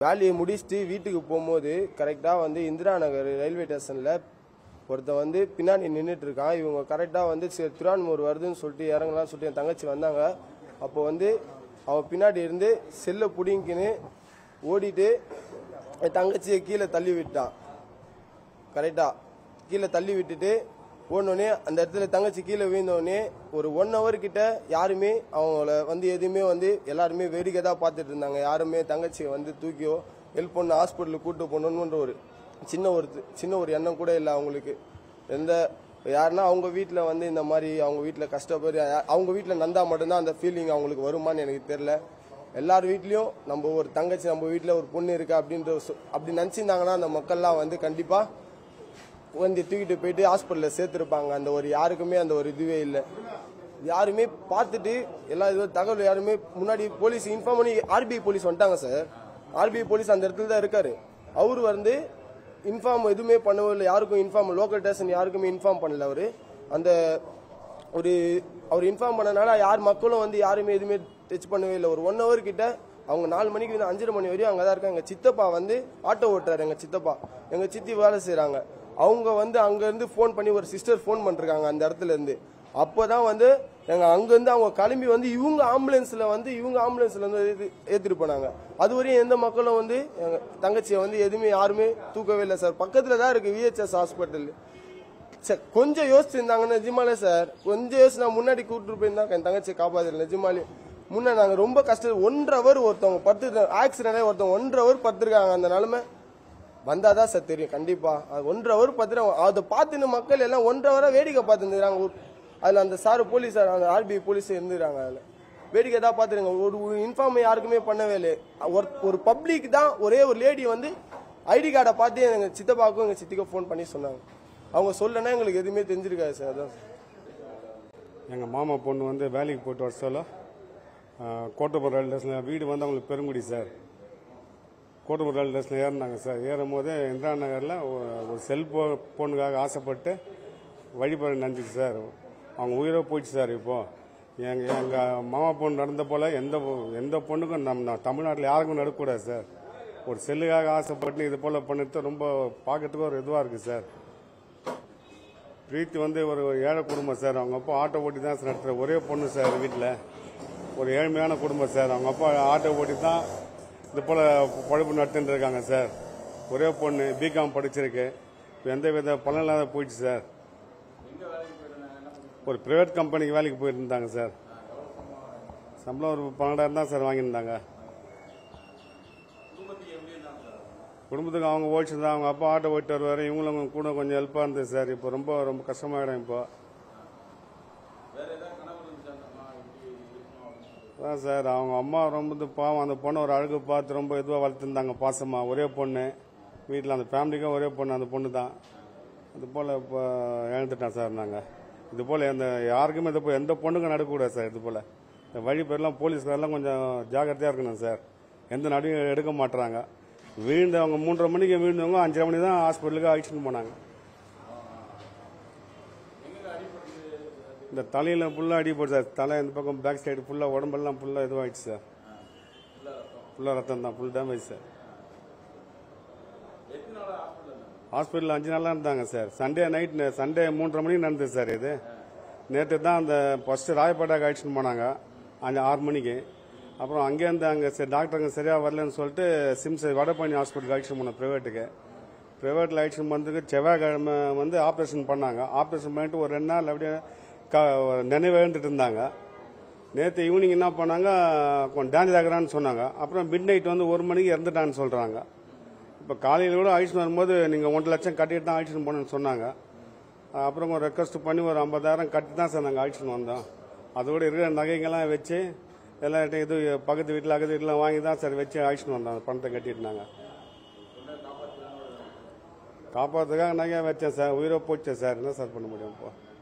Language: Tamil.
வேலையை முடிச்சுட்டு வீட்டுக்கு போகும்போது கரெக்டாக வந்து இந்திரா நகர் ரயில்வே ஸ்டேஷனில் ஒருத்தன் வந்து பின்னாடி நின்றுட்டு இருக்கான் இவங்க கரெக்டாக வந்து சரி திருவான்மூர் வருதுன்னு சொல்லிட்டு இறங்கலாம்னு சொல்லிட்டு என் தங்கச்சி வந்தாங்க அப்போ வந்து அவன் பின்னாடி இருந்து செல்லை பிடிங்கின்னு ஓடிட்டு என் தங்கச்சியை கீழே தள்ளி விட்டான் கரெக்டா கீழே தள்ளி விட்டுட்டு ஓடனோடனே அந்த இடத்துல தங்கச்சி கீழே விழுந்தோடனே ஒரு ஒன் ஹவர் கிட்ட யாருமே அவங்கள வந்து எதுவுமே வந்து எல்லாருமே வேடிக்கை தான் பார்த்துட்டு இருந்தாங்க யாருமே தங்கச்சியை வந்து தூக்கியோ ஹெல்ப் பண்ண ஹாஸ்பிட்டலுக்கு கூட்டு போகணுன்ற ஒரு சின்ன ஒரு சின்ன ஒரு எண்ணம் கூட இல்லை அவங்களுக்கு எந்த யாருன்னா அவங்க வீட்டில் வந்து இந்த மாதிரி அவங்க வீட்டில் கஷ்டப்பட்டு அவங்க வீட்டில் நந்தா மட்டும்தான் அந்த ஃபீலிங் அவங்களுக்கு வருமான்னு எனக்கு தெரியல எல்லார் வீட்லயும் நம்ம ஒரு தங்கச்சி நம்ம வீட்டில் ஒரு பொண்ணு இருக்கு அப்படின்ற சொ- அப்படி நினச்சிருந்தாங்கன்னா அந்த மக்கள்லாம் வந்து கண்டிப்பாக வந்து தூக்கிட்டு போயிட்டு ஹாஸ்பிட்டலில் சேர்த்துருப்பாங்க அந்த ஒரு யாருக்குமே அந்த ஒரு இதுவே இல்லை யாருமே பார்த்துட்டு எல்லா இது தகவல் யாருமே முன்னாடி போலீஸ் இன்ஃபார்ம் பண்ணி ஆர்பிஐ போலீஸ் வந்துட்டாங்க சார் ஆர்பிஐ போலீஸ் அந்த இடத்துல தான் இருக்காரு அவர் வந்து இன்ஃபார்ம் எதுவுமே பண்ணவே இல்லை யாருக்கும் இன்ஃபார்ம் லோக்கல் ஸ்டேஷன் யாருக்குமே இன்ஃபார்ம் பண்ணல அவரு அந்த ஒரு அவர் இன்ஃபார்ம் பண்ணனால யார் மக்களும் வந்து யாருமே எதுவுமே டச் பண்ணவே இல்லை ஒரு ஒன் ஹவர் கிட்ட அவங்க நாலு மணிக்கு வந்து அஞ்சரை மணி வரையும் அங்கே தான் இருக்காங்க எங்கள் சித்தப்பா வந்து ஆட்டோ ஓட்டுறாரு எங்கள் சித்தப்பா எங்கள் சித்தி வேலை செய்கிறாங்க அவங்க வந்து அங்கேருந்து ஃபோன் பண்ணி ஒரு சிஸ்டர் ஃபோன் பண்ணிருக்காங்க அந்த இடத்துல இருந்து அப்போதான் வந்து எங்க அங்கேருந்து அவங்க கிளம்பி வந்து இவங்க ஆம்புலன்ஸில் வந்து இவங்க ஆம்புலன்ஸில் வந்து ஏத்தி- ஏத்திட்டு போனாங்க அது வரையும் எந்த மக்களும் வந்து எங்க தங்கச்சியை வந்து எதுவுமே யாருமே தூக்கவே இல்லை சார் பக்கத்தில் தான் இருக்கு விஹெச்எஸ் ஹாஸ்பிட்டல் சார் கொஞ்சம் யோசிச்சிருந்தாங்க நிஜமாலே சார் கொஞ்சம் யோசிச்சு நான் முன்னாடி கூப்பிட்டு போயிருந்தா என் தங்கச்சியை காப்பாத்திர நிஜமாலே முன்ன நாங்கள் ரொம்ப கஷ்டம் ஒன்றரை ஹவர் ஒருத்தவங்க பத்து ஆக்சிடென்ட் ஒருத்தவங்க ஒன்றரை ஹவர் பத்துருக்காங்க அந்த நிலமை வந்தாதான் சார் தெரியும் கண்டிப்பா அது ஒன்றரை ஹவர் பத்துறாங்க அதை பார்த்துன்னு மக்கள் எல்லாம் ஒன்றரை ஹவரா வேடிக்கை பார்த்துருந்துறாங்க அதில் அந்த சார் போலீஸ் அந்த ஆர்பிஐ போலீஸ் இருந்துறாங்க அதில் வேடிக்கை தான் பார்த்துருங்க ஒரு இன்ஃபார்ம் யாருக்குமே பண்ணவே இல்லை ஒரு ஒரு பப்ளிக் தான் ஒரே ஒரு லேடி வந்து ஐடி கார்டை பார்த்து எங்கள் சித்தப்பாவுக்கும் எங்கள் சித்திக்கும் ஃபோன் பண்ணி சொன்னாங்க அவங்க சொல்லனா எங்களுக்கு எதுவுமே தெரிஞ்சிருக்காது சார் அதான் சார். எங்கள் மாமா பொண்ணு வந்து வேலைக்கு போயிட்டு வர சொல்ல கோட்டபுரம் ரயில்வே ஸ்டேஷனில் வீடு வந்து அவங்களுக்கு பெருங்குடி சார் கோட்டபுரம் ரயில்வே ஸ்டேஷனில் ஏறினாங்க சார் ஏறும் போது இந்திரா நகரில் ஒரு செல் போ பொண்ணுக்காக ஆசைப்பட்டு வழிபட நினச்சிச்சு சார் அவங்க உயிரோ போயிடுச்சு சார் இப்போது எங்கள் எங்கள் மாமா பொண்ணு நடந்த போல் எந்த பொ- எந்த பொண்ணுக்கும் நம்ம தமிழ்நாட்டில் யாருக்கும் நடக்கக்கூடாது சார் ஒரு செல்லுக்காக ஆசைப்பட்டு இது போல் பண்ணிட்டு ரொம்ப பார்க்கறதுக்கு ஒரு இதுவாக இருக்குது சார் பிரீத்தி வந்து ஒரு ஏழை குடும்பம் சார் அவங்க அப்பா ஆட்டோ ஓட்டி தான் சார் நடத்துகிற ஒரே பொண்ணு சார் வீட்டில் ஒரு ஏழ்மையான குடும்பம் சார் அவங்க அப்பா ஆட்டோ ஓட்டி தான் இது போல் பழப்பு நடத்திட்டு இருக்காங்க சார் ஒரே பொண்ணு பிகாம் படிச்சிருக்கு இப்ப எந்த வித பலன் இல்லாத போயிடுச்சு சார் ஒரு பிரைவேட் கம்பெனிக்கு வேலைக்கு போயிருந்தாங்க சார் சம்பளம் ஒரு பன்னெண்டாயிரம் தான் சார் வாங்கியிருந்தாங்க குடும்பத்துக்கு அவங்க ஓடிச்சு அவங்க அப்பா ஆட்டோ ஓட்டு வருவார் இவங்களும் கூட கொஞ்சம் ஹெல்ப்பாக இருந்தது சார் இப்போ ரொம்ப ரொம்ப கஷ்டமாயிடும் இப்போ அதான் சார் அவங்க அம்மா ரொம்ப இது பாவம் அந்த பொண்ணை ஒரு அழகு பார்த்து ரொம்ப இதுவாக வளர்த்துருந்தாங்க பாசமாக ஒரே பொண்ணு வீட்டில் அந்த ஃபேமிலிக்கும் ஒரே பொண்ணு அந்த பொண்ணு தான் அது போல் இப்போ இழந்துட்டேன் சார் நாங்கள் இது போல் எந்த யாருக்குமே இது போல் எந்த பொண்ணுக்கும் நடக்கக்கூடாது சார் இது போல் இந்த வழி பேர்லாம் போலீஸ்காரெல்லாம் கொஞ்சம் ஜாக்கிரதையாக இருக்கணும் சார் எந்த நடையும் எடுக்க மாட்டுறாங்க விழுந்தவங்க மூன்றரை மணிக்கு விழுந்தவங்க அஞ்சரை மணி தான் ஹாஸ்பிட்டலுக்கு அழைச்சிட்டு போனாங்க இந்த தலையில் ஃபுல்லாக அடிபட்டு சார் தலை இந்த பக்கம் பேக் சைடு ஃபுல்லாக உடம்பெல்லாம் ஃபுல்லாக இதுவாகிடுச்சு சார் ஃபுல்லாக ரத்தம் தான் ஃபுல் டேமேஜ் சார் ஹாஸ்பிட்டலில் அஞ்சு நாளாக இருந்தாங்க சார் சண்டே நைட் சண்டே மூன்றரை மணிக்கு நடந்தது சார் இது நேற்று தான் அந்த ஃபஸ்ட்டு ராயப்பேட்டாக்கு அழைச்சிட்டு போனாங்க அந்த ஆறு மணிக்கு அப்புறம் அங்கேருந்து அங்கே சரி டாக்டருங்க சரியாக வரலன்னு சொல்லிட்டு சிம்ஸ் வடபழனி ஹாஸ்பிட்டலுக்கு அழைச்சிட்டு போனோம் ப்ரைவேட்டுக்கு ப்ரைவேட்டில் அழைச்சிட்டு போனதுக்கு செவ்வாய்க்கிழமை வந்து ஆப்ரேஷன் பண்ணாங்க ஆப்ரேஷன் பண்ணிட்டு ஒரு ரெண்டு நாள் அப்படியே க நினைவு இழந்துட்டு இருந்தாங்க நேற்று ஈவினிங் என்ன பண்ணாங்க கொஞ்சம் டேஞ்சர் ஆகிறான்னு சொன்னாங்க அப்புறம் மிட் நைட் வந்து ஒரு மணிக்கு இறந்துட்டான்னு சொல்கிறாங்க இப்போ காலையில் கூட அழைச்சிட்டு வரும்போது நீங்கள் ஒன்றரை லட்சம் கட்டிட்டு தான் அழைச்சிட்டு போகணுன்னு சொன்னாங்க அப்புறம் ஒரு ரெக்வஸ்ட் பண்ணி ஒரு ஐம்பதாயிரம் கட்டி தான் சார் நாங்கள் அழைச்சிட்டு வந்தோம் அதோட இருக்கிற நகைங்கெல்லாம் வச்சு எல்லாம் இது பக்கத்து வீட்டில் அக்கத்து வீட்டில் வாங்கி தான் சார் வச்சு அழைச்சிட்டு வந்தோம் அந்த பணத்தை கட்டிட்டு நாங்கள் காப்பாற்றுக்காக நகையாக வச்சேன் சார் உயிரை போச்சேன் சார் என்ன சார் பண்ண முடியும் இப்போ